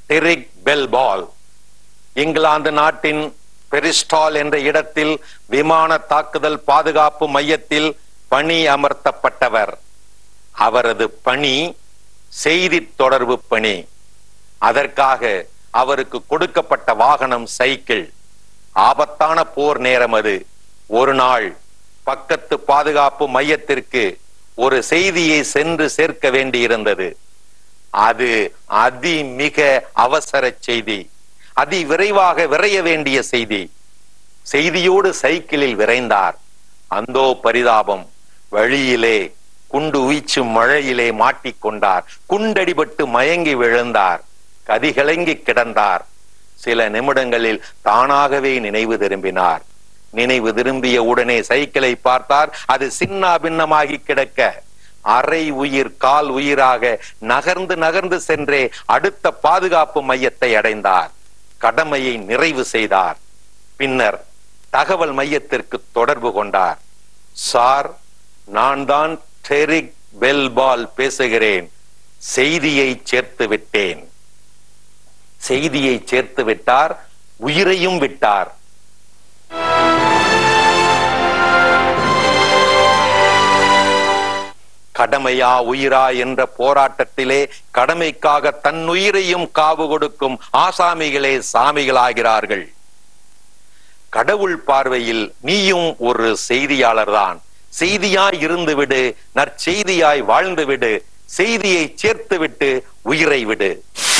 Derek பெல்பால் England நாட்டின் பெரிஸ்டால் என்ற இடத்தில் விமான தாக்குதல் பாதுகாப்பு மையத்தில் பணி அமர்த்தப்பட்டவர் அவரது பணி செய்தி தொடர்பு பணி அதற்காக அவருக்கு கொடுக்கப்பட்ட வாகனம் சைக்கிள் ஆபத்தான போர் நேரம் அது ஒரு நாள் பக்கத்து பாதுகாப்பு மையத்திற்கு ஒரு செய்தியை சென்று சேர்க்க வேண்டியிருந்தது அது அதி மிக அவசர செய்தி அதி விரைவாக விரைய வேண்டிய செய்தி செய்தியோடு சைக்கிளில் விரைந்தார் அந்தோ பரிதாபம் வழியிலே குண்டு உயிச்சும் மழையிலே மாட்டிக்கொண்டார் குண்டடிபட்டு மயங்கி விழுந்தார் கதிகலங்கி கிடந்தார் சில நிமிடங்களில் தானாகவே நினைவு திரும்பினார் நினைவு திரும்பிய உடனே சைக்கிளை பார்த்தார் அது சின்ன பின்னமாகி கிடக்க அரை உயிர் கால் உயிராக நகர்ந்து நகர்ந்து சென்றே அடுத்த பாதுகாப்பு மையத்தை அடைந்தார் கடமையை நிறைவு செய்தார் பின்னர் தகவல் மையத்திற்கு தொடர்பு கொண்டார் சார் நான் தான் டெரிக் பெல்பால் பேசுகிறேன் செய்தியை சேர்த்து விட்டேன் செய்தியை சேர்த்து விட்டார் உயிரையும் விட்டார் கடமையா உயிரா என்ற போராட்டத்திலே கடமைக்காக தன் உயிரையும் காவு கொடுக்கும் ஆசாமிகளே சாமிகளாகிறார்கள் கடவுள் பார்வையில் நீயும் ஒரு செய்தியாளர்தான் செய்தியாய் இருந்து விடு நற்செய்தியாய் வாழ்ந்து விடு செய்தியை சேர்த்து விட்டு உயிரை விடு